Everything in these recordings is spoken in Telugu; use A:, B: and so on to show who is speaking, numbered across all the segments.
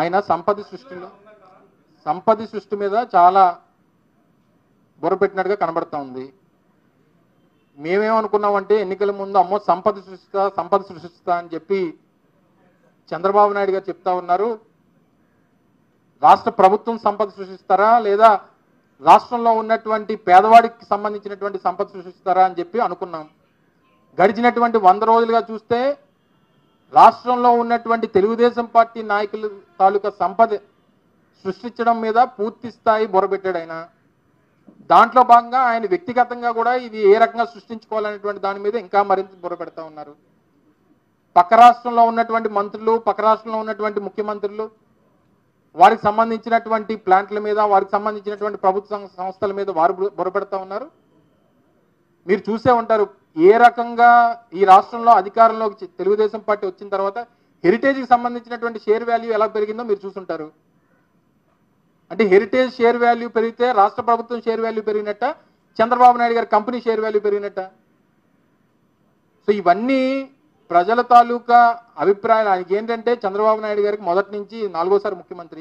A: ఆయన సంపద సృష్టిలో సంపద సృష్టి మీద చాలా బుర్ర పెట్టినట్టుగా కనబడతా ఉంది మేమేమనుకున్నామంటే ఎన్నికల ముందు అమ్మో సంపద సృష్టిస్తా సంపద సృష్టిస్తా అని చెప్పి చంద్రబాబు నాయుడు గారు చెప్తా ఉన్నారు రాష్ట్ర ప్రభుత్వం సంపద సృష్టిస్తారా లేదా రాష్ట్రంలో ఉన్నటువంటి పేదవాడికి సంబంధించినటువంటి సంపద సృష్టిస్తారా అని చెప్పి అనుకున్నాం గడిచినటువంటి వంద రోజులుగా చూస్తే రాష్ట్రంలో ఉన్నటువంటి తెలుగుదేశం పార్టీ నాయకుల తాలూకా సంపద సృష్టించడం మీద పూర్తి స్థాయి బొరబెట్టాడు ఆయన దాంట్లో భాగంగా ఆయన వ్యక్తిగతంగా కూడా ఇది ఏ రకంగా సృష్టించుకోవాలనేటువంటి దాని మీద ఇంకా మరింత బుర్రపెడతా ఉన్నారు పక్క రాష్ట్రంలో ఉన్నటువంటి మంత్రులు పక్క రాష్ట్రంలో ఉన్నటువంటి ముఖ్యమంత్రులు వారికి సంబంధించినటువంటి ప్లాంట్ల మీద వారికి సంబంధించినటువంటి ప్రభుత్వ సం- సంస్థల మీద వారు బుర్ర- బుర్రపెడతా ఉన్నారు మీరు చూసే ఉంటారు ఏ రకంగా ఈ రాష్ట్రంలో అధికారంలోకి చి- తెలుగుదేశం పార్టీ వచ్చిన తర్వాత హెరిటేజ్కి సంబంధించినటువంటి షేర్ వాల్యూ ఎలా పెరిగిందో మీరు చూసుంటారు అంటే హెరిటేజ్ షేర్ వాల్యూ పెరిగితే రాష్ట్ర ప్రభుత్వం షేర్ వాల్యూ పెరిగినట్ట చంద్రబాబు నాయుడు గారి కంపెనీ షేర్ వాల్యూ పెరిగినట్ట సో ఇవన్నీ ప్రజల తాలూకా అభిప్రాయాలు ఆయనకి ఏంటంటే చంద్రబాబు నాయుడు గారికి మొదటి నుంచి నాలుగోసారి ముఖ్యమంత్రి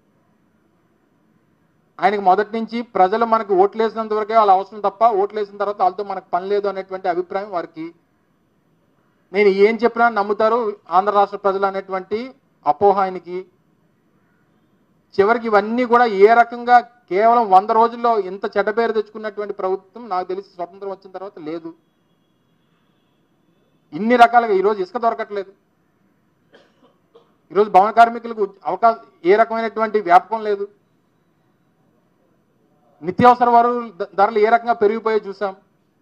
A: ఆయనకి మొదటి నుంచి ప్రజలు మనకు ఓట్లేసినంత వరకే వాళ్ళ అవసరం తప్ప ఓట్లేసిన తర్వాత వాళ్ళతో మనకు పని లేదు అనేటువంటి అభిప్రాయం వారికి నేను ఏం చెప్పినా నమ్ముతారు ఆంధ్ర రాష్ట్ర ప్రజలు అనేటువంటి అపోహ ఆయనకి చివరికి ఇవన్నీ కూడా ఏ రకంగా కేవలం వంద రోజుల్లో ఇంత చెడ్డ పేరు తెచ్చుకున్నటువంటి ప్రభుత్వం నాకు తెలిసి స్వతంత్రం వచ్చిన తర్వాత లేదు ఇన్ని రకాలుగా ఈరోజు ఇసుక దొరకట్లేదు ఈరోజు భవన కార్మికులకు అవకాశం ఏ రకమైనటువంటి వ్యాపకం లేదు నిత్యావసర వరువుల ధ- ధరలు ఏ రకంగా పెరిగిపోయాయో చూసాం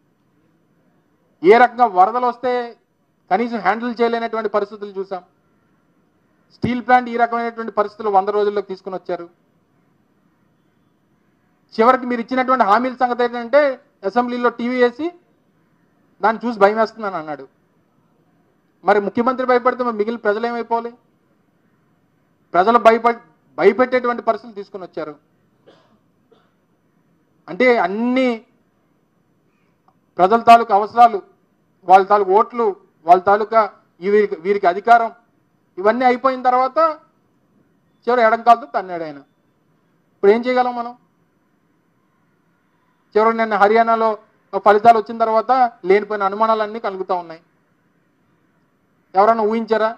A: ఏ రకంగా వరదలు వస్తే కనీసం హ్యాండిల్ చేయలేనటువంటి పరిస్థితులు చూసాం స్టీల్ ప్లాంట్ ఈ రకమైనటువంటి పరిస్థితులు వంద రోజుల్లోకి తీసుకుని వచ్చారు చివరికి మీరు ఇచ్చినటువంటి హామీల సంగతి ఏంటంటే అసెంబ్లీలో టీవీ వేసి దాన్ని చూసి భయం వేస్తుందని అన్నాడు మరి ముఖ్యమంత్రి భయపడితే మరి మిగిలిన ప్రజలు ఏమైపోవాలి ప్రజలు భయపడి భయపెట్టేటువంటి పరిస్థితులు తీసుకుని వచ్చారు అంటే అన్ని ప్రజల తాలూకు అవసరాలు వాళ్ళ తాలూకు ఓట్లు వాళ్ళ తాలూకా ఈ వీరికి వీరికి అధికారం ఇవన్నీ అయిపోయిన తర్వాత చివరి ఎడంకాలతో తన్నాడు ఆయన ఇప్పుడు ఏం చేయగలం మనం చివరి నిన్న హర్యానాలో ఫలితాలు వచ్చిన తర్వాత లేనిపోయిన అనుమానాలన్నీ కలుగుతూ ఉన్నాయి ఎవరన్నా ఊహించారా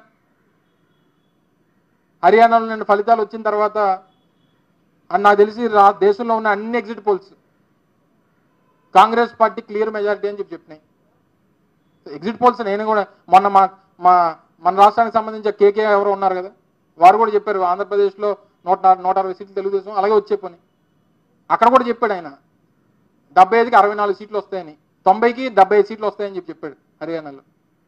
A: హర్యానాలో నిన్న ఫలితాలు వచ్చిన తర్వాత అని నాకు తెలిసి రా దేశంలో ఉన్న అన్ని exit polls Congress party clear majority అని చెప్పి చెప్పినాయి ఎగ్జిట్ పోల్స్ నేను కూడా మొన్న మా మా మన రాష్ట్రానికి సంబంధించిన కేకే ఎవరు ఉన్నారు కదా వారు కూడా చెప్పారు ఆంధ్రప్రదేశ్లో నూట నా- నూట అరవై సీట్లు తెలుగుదేశం అలాగే వచ్చే పని అక్కడ కూడా చెప్పాడు ఆయన డెబ్బై ఐదుకి అరవై నాలుగు సీట్లు వస్తాయని తొంభైకి డెబ్బై ఐదు సీట్లు వస్తాయని చెప్పి చెప్పాడు హర్యానాలో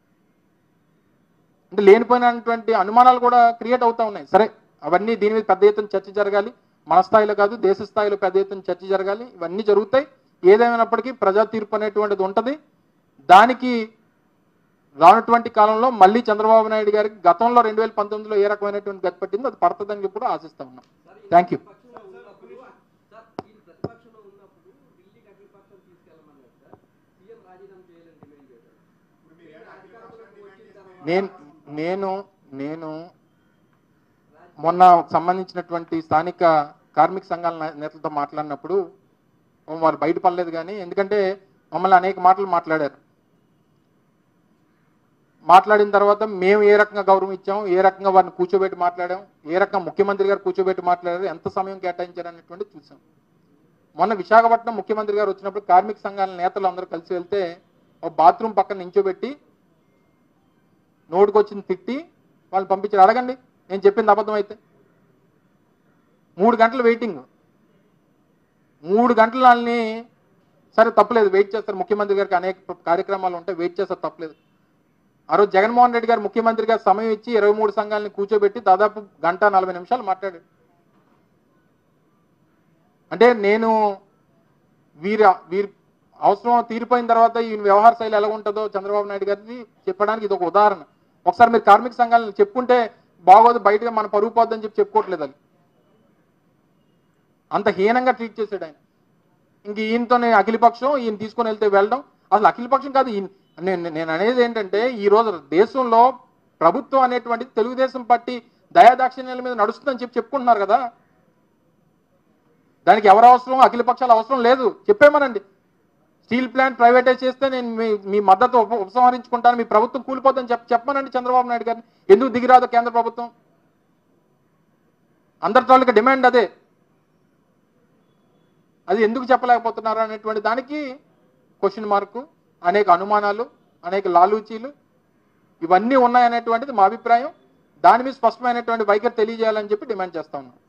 A: అంటే లేనిపోయినటువంటి అనుమానాలు కూడా క్రియేట్ అవుతా ఉన్నాయి సరే అవన్నీ దీని మీద పెద్ద ఎత్తున చర్చ జరగాలి మన స్థాయిలో కాదు దేశ స్థాయిలో పెద్ద ఎత్తున చర్చ జరగాలి ఇవన్నీ జరుగుతాయి ఏదేమైనప్పటికీ ప్రజా తీర్పు అనేటువంటిది ఉంటుంది దానికి రానటువంటి కాలంలో మళ్ళీ చంద్రబాబు నాయుడు గారికి గతంలో రెండు వేల పంతొమ్మిదిలో ఏ రకమైనటువంటి గతి పట్టిందో అది పడుతుందని చెప్పి కూడా ఆశిస్తా ఉన్నాం థ్యాంక్ యూ
B: ప్రతిపక్షంలో ఉన్నప్పుడు సార్ ఈ ప్రతిపక్షంలో ఉన్నప్పుడు ఢిల్లీకి అఖిలపక్షం తీసుకెళ్ళమన్నారు సార్ సీఎం రాజీనామా చేయాలని డిమాండ్ చేశారు మీరు అధికారంలోకి వచ్చిన తర్వాత
A: నేను నేను నేను మొన్న సంబంధించినటువంటి స్థానిక కార్మిక సంఘాల నే- నేతలతో మాట్లాడినప్పుడు వారు బయటపడలేదు కానీ ఎందుకంటే మమ్మల్ని అనేక మాటలు మాట్లాడారు మాట్లాడిన తర్వాత మేము ఏ రకంగా గౌరవం ఇచ్చాం ఏ రకంగా వారిని కూర్చోబెట్టి మాట్లాడాం ఏ రకంగా ముఖ్యమంత్రి గారు కూర్చోబెట్టి మాట్లాడారు ఎంత సమయం కేటాయించారు అనేటువంటి చూసాం మొన్న విశాఖపట్నం ముఖ్యమంత్రి గారు వచ్చినప్పుడు కార్మిక సంఘాల నేతలు అందరూ కలిసి వెళ్తే ఒక బాత్రూమ్ పక్కన నించోబెట్టి నోటుకొచ్చింది తిట్టి వాళ్ళు పంపించారు అడగండి నేను చెప్పింది అబద్ధం అయితే మూడు గంటలు వెయిటింగ్ మూడు గంటలు వాళ్ళని సరే తప్పలేదు వెయిట్ చేస్తారు ముఖ్యమంత్రి గారికి అనేక కార్యక్రమాలు ఉంటాయి వెయిట్ చేస్తారు తప్పలేదు ఆ రోజు జగన్మోహన్ రెడ్డి గారు ముఖ్యమంత్రి గారు సమయం ఇచ్చి ఇరవై మూడు సంఘాలని కూర్చోబెట్టి దాదాపు గంట నలభై నిమిషాలు మాట్లాడాడు అంటే నేను వీరి వీరి అవసరం తీరిపోయిన తర్వాత ఈ వ్యవహార శైలి ఎలా ఉంటుందో చంద్రబాబు నాయుడు గారిది చెప్పడానికి ఇది ఒక ఉదాహరణ ఒకసారి మీరు కార్మిక సంఘాలను చెప్పుకుంటే బాగోదు బయటగా మన పరుగు పోద్దని చెప్పి చెప్పుకోవట్లేదు అది అంత హీనంగా ట్రీట్ చేశాడు ఆయన ఇంక ఈయనతోనే అఖిలపక్షం ఈయన తీసుకొని వెళ్తే వెళ్ళడం అసలు అఖిలపక్షం కాదు ఈయన నేను నేను అనేది ఏంటంటే ఈ రోజు దేశంలో ప్రభుత్వం అనేటువంటిది తెలుగుదేశం పార్టీ దయాదాక్షిణ్యాల మీద నడుస్తుందని చెప్పి చెప్పుకుంటున్నారు కదా దానికి ఎవరు అవసరం అఖిల పక్షాల అవసరం లేదు చెప్పేమనండి స్టీల్ ప్లాంట్ ప్రైవేటైజ్ చేస్తే నేను మీ మీ మద్దతు ఉప ఉపసంహరించుకుంటాను మీ ప్రభుత్వం కూలిపోతుందని చెప్ప చెప్పమనండి చంద్రబాబు నాయుడు గారిని ఎందుకు దిగిరాదు కేంద్ర ప్రభుత్వం అందరి తాలూకా డిమాండ్ అదే అది ఎందుకు చెప్పలేకపోతున్నారు అనేటువంటి దానికి క్వశ్చన్ మార్కు అనేక అనుమానాలు అనేక లాలూచీలు ఇవన్నీ ఉన్నాయనేటువంటిది మా అభిప్రాయం దాని మీద స్పష్టమైనటువంటి వైఖరి తెలియజేయాలని చెప్పి డిమాండ్ చేస్తా ఉన్నాం